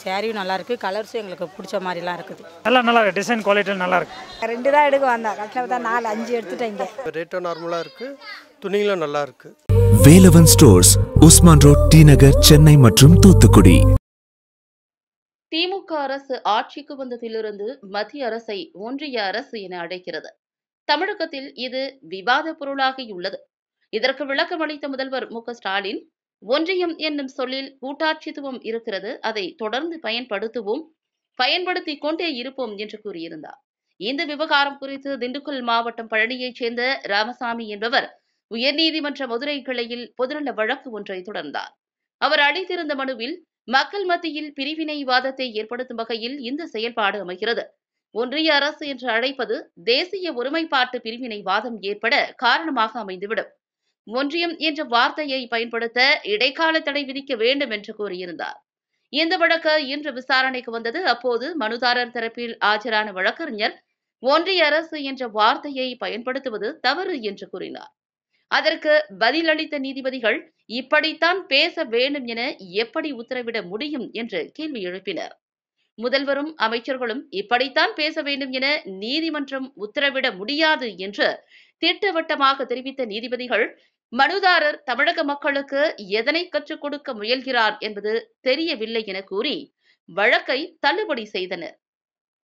சேரீயும் நல்லா இருக்கு கலர்ஸும் எங்களுக்கு பிடிச்ச மாதிரிலாம் இருக்குது நல்லா நல்லா இருக்கு டிசைன் குவாலிட்டி நல்லா இருக்கு ரெண்டு தான் எடுக்க வந்தேன் கட்டினது தான் நாலு அஞ்சு எடுத்துட்டேங்க ரேட்டும் நார்மலாக இருக்குது துணிகளும் நல்லா இருக்குது Velavan stores Usman road T Nagar Chennai மற்றும் தூத்துக்குடி திமுக அரசு ஆட்சிக்கு வந்ததிலிருந்து மத்திய அரசை ஒன்றிய அரசு என அழைக்கிறது தமிழகத்தில் இது விவாத பொருளாகியுள்ளது இதற்கு விளக்கம் அளித்த முதல்வர் மு க ஸ்டாலின் ஒன்றியம் என்னும் சொல்லில் கூட்டாட்சித்துவம் இருக்கிறது அதை தொடர்ந்து பயன்படுத்துவோம் பயன்படுத்திக் கொண்டே இருப்போம் என்று கூறியிருந்தார் இந்த விவகாரம் குறித்து திண்டுக்கல் மாவட்டம் பழனியைச் சேர்ந்த ராமசாமி என்பவர் உயர்நீதிமன்ற மதுரை கிளையில் பொதுநல வழக்கு ஒன்றை தொடர்ந்தார் அவர் அளித்திருந்த மனுவில் மக்கள் மத்தியில் பிரிவினைவாதத்தை ஏற்படுத்தும் வகையில் இந்த செயல்பாடு அமைகிறது ஒன்றிய அரசு என்று அழைப்பது தேசிய ஒருமைப்பாட்டு பிரிவினைவாதம் ஏற்பட காரணமாக அமைந்துவிடும் ஒன்றியம் என்ற வார்த்தையை பயன்படுத்த இடைக்கால தடை விதிக்க வேண்டும் என்று கூறியிருந்தார் இந்த வழக்கு இன்று விசாரணைக்கு வந்தது அப்போது மனுதாரர் தரப்பில் ஆஜரான வழக்கறிஞர் ஒன்றிய அரசு என்ற வார்த்தையை பயன்படுத்துவது தவறு என்று கூறினார் அதற்கு பதிலளித்த நீதிபதிகள் இப்படித்தான் பேச வேண்டும் என எப்படி உத்தரவிட முடியும் என்று கேள்வி எழுப்பினர் முதல்வரும் அமைச்சர்களும் இப்படித்தான் பேச வேண்டும் என நீதிமன்றம் உத்தரவிட முடியாது என்று திட்டவட்டமாக தெரிவித்த நீதிபதிகள் மனுதாரர் தமிழக மக்களுக்கு எதனை கற்றுக் கொடுக்க முயல்கிறார் என்பது தெரியவில்லை என கூறி வழக்கை தள்ளுபடி செய்தனர்